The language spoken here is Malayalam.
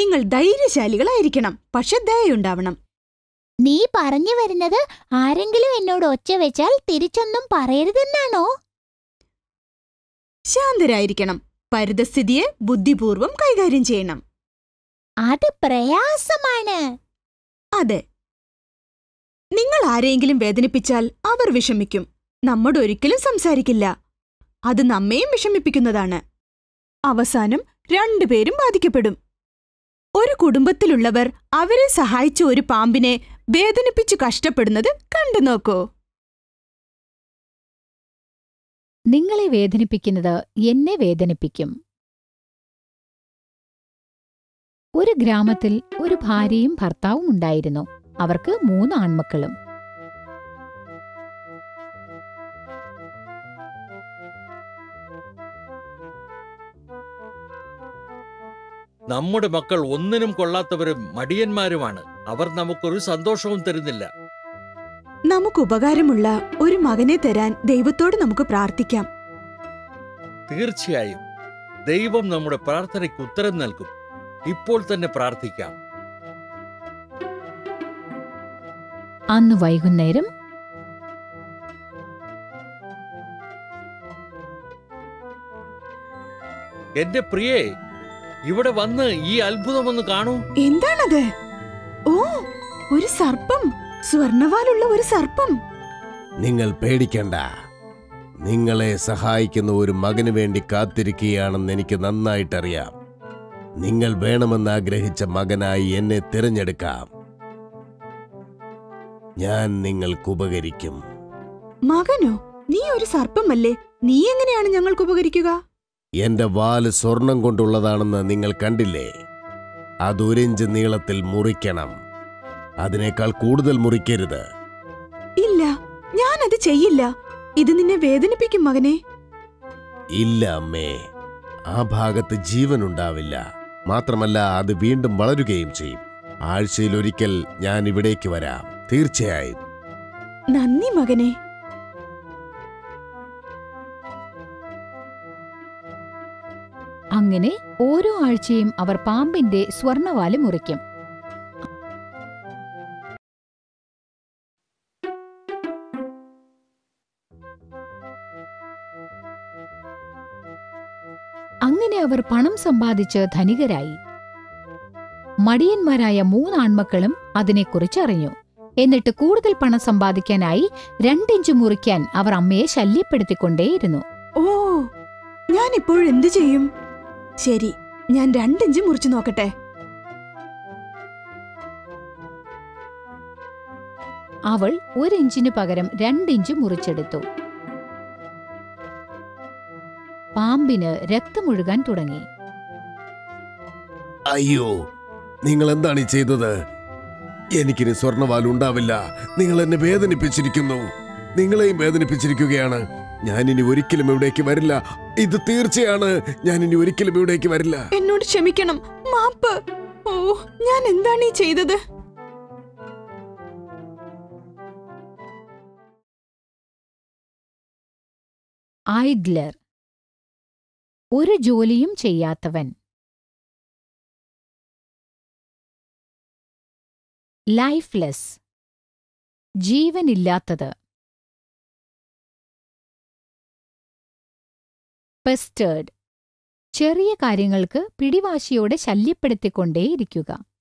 നിങ്ങൾ ധൈര്യശാലികളായിരിക്കണം പക്ഷെ ദയുണ്ടാവണം നീ പറഞ്ഞു വരുന്നത് ആരെങ്കിലും എന്നോട് ഒച്ച വെച്ചാൽ തിരിച്ചൊന്നും പറയരുതെന്നാണോ ശാന്തരായിരിക്കണം പരിതസ്ഥിതിയെ ബുദ്ധിപൂർവം കൈകാര്യം ചെയ്യണം അത് പ്രയാസമാണ് അതെ നിങ്ങൾ ആരെയെങ്കിലും വേദനിപ്പിച്ചാൽ അവർ വിഷമിക്കും നമ്മോട് ഒരിക്കലും സംസാരിക്കില്ല അത് നമ്മെയും വിഷമിപ്പിക്കുന്നതാണ് അവസാനം രണ്ടുപേരും ബാധിക്കപ്പെടും ഒരു കുടുംബത്തിലുള്ളവർ അവരെ സഹായിച്ച ഒരു പാമ്പിനെ വേദനിപ്പിച്ചു കഷ്ടപ്പെടുന്നത് കണ്ടു നോക്കൂ നിങ്ങളെ വേദനിപ്പിക്കുന്നത് എന്നെ വേദനിപ്പിക്കും ഒരു ഗ്രാമത്തിൽ ഒരു ഭാര്യയും ഭർത്താവും ഉണ്ടായിരുന്നു അവർക്ക് മൂന്ന് ആൺമക്കളും നമ്മുടെ മക്കൾ ഒന്നിനും കൊള്ളാത്തവരും മടിയന്മാരുമാണ് അവർ നമുക്കൊരു സന്തോഷവും തരുന്നില്ല നമുക്ക് ഉപകാരമുള്ള ഒരു മകനെ തരാൻ ദൈവത്തോട് നമുക്ക് പ്രാർത്ഥിക്കാം തീർച്ചയായും ദൈവം നമ്മുടെ പ്രാർത്ഥനയ്ക്ക് ഉത്തരം നൽകും ഇപ്പോൾ തന്നെ പ്രാർത്ഥിക്കാം അന്ന് വൈകുന്നേരം എന്റെ പ്രിയേ ഇവിടെ വന്ന് ഈ അത്ഭുതമൊന്ന് കാണൂ എന്താണത് ഓ ഒരു സർപ്പം സ്വർണവാലുള്ള ഒരു സർപ്പം നിങ്ങൾ പേടിക്കണ്ട നിങ്ങളെ സഹായിക്കുന്ന ഒരു മകന് വേണ്ടി കാത്തിരിക്കുകയാണെന്ന് എനിക്ക് നന്നായിട്ടറിയാം നിങ്ങൾ വേണമെന്ന് ആഗ്രഹിച്ച മകനായി എന്നെ തിരഞ്ഞെടുക്കാം ഞാൻ നിങ്ങൾക്ക് ഉപകരിക്കും മകനോ നീ ഒരു സർപ്പമല്ലേ നീ എങ്ങനെയാണ് ഞങ്ങൾക്ക് ഉപകരിക്കുക എന്റെ വാല് സ്വർണം കൊണ്ടുള്ളതാണെന്ന് നിങ്ങൾ കണ്ടില്ലേ അതൊരിഞ്ച് നീളത്തിൽ മുറിക്കണം അതിനേക്കാൾ കൂടുതൽ മുറിക്കരുത് ഇല്ല ഞാനത് ചെയ്യില്ല ഇത് നിന്നെ വേദനിപ്പിക്കും മകനെ ഇല്ല അമ്മേ ആ ഭാഗത്ത് ജീവനുണ്ടാവില്ല മാത്രമല്ല അത് വീണ്ടും വളരുകയും ചെയ്യും ആഴ്ചയിൽ ഒരിക്കൽ ഞാൻ ഇവിടേക്ക് വരാം തീർച്ചയായും നന്ദി മകനെ അങ്ങനെ ഓരോ ആഴ്ചയും അവർ പാമ്പിന്റെ സ്വർണവാല് മുറിക്കും അങ്ങനെ അവർ പണം സമ്പാദിച്ച് ധനികരായി മടിയന്മാരായ മൂന്നാൺമക്കളും അതിനെക്കുറിച്ച് അറിഞ്ഞു എന്നിട്ട് കൂടുതൽ പണം സമ്പാദിക്കാനായി രണ്ടിഞ്ച് മുറിക്കാൻ അവർ അമ്മയെ ശല്യപ്പെടുത്തിക്കൊണ്ടേയിരുന്നു ഓ ഞാൻ ഇപ്പോഴെന്തു ചെയ്യും ശരി ഞാൻ രണ്ടിഞ്ച് മുറിച്ചു നോക്കട്ടെ അവൾ ഒരു ഇഞ്ചിനു പകരം രണ്ടിഞ്ച് മുറിച്ചെടുത്തു പാമ്പിന് രക്തമൊഴുകാൻ തുടങ്ങി അയ്യോ നിങ്ങൾ എന്താണ് ഈ ചെയ്തത് എനിക്കിനി സ്വർണവാൽ ഉണ്ടാവില്ല നിങ്ങൾ എന്നെ വേദനിപ്പിച്ചിരിക്കുന്നു നിങ്ങളെയും വേദനിപ്പിച്ചിരിക്കുകയാണ് ഞാൻ ഇനി ഒരിക്കലും ഇവിടേക്ക് വരില്ല ഇത് തീർച്ചയാണ് ഞാൻ ഇനി ഒരിക്കലും ഇവിടേക്ക് വരില്ല എന്നോട് ക്ഷമിക്കണം മാപ്പ് ഓ ഞാൻ എന്താണ് ഈ ചെയ്തത് ഐഡ്ലർ ഒരു ജോലിയും ചെയ്യാത്തവൻ ലൈഫ്ലെസ് ജീവനില്ലാത്തത് പെസ്റ്റേർഡ് ചെറിയ കാര്യങ്ങൾക്ക് പിടിവാശിയോടെ ശല്യപ്പെടുത്തിക്കൊണ്ടേയിരിക്കുക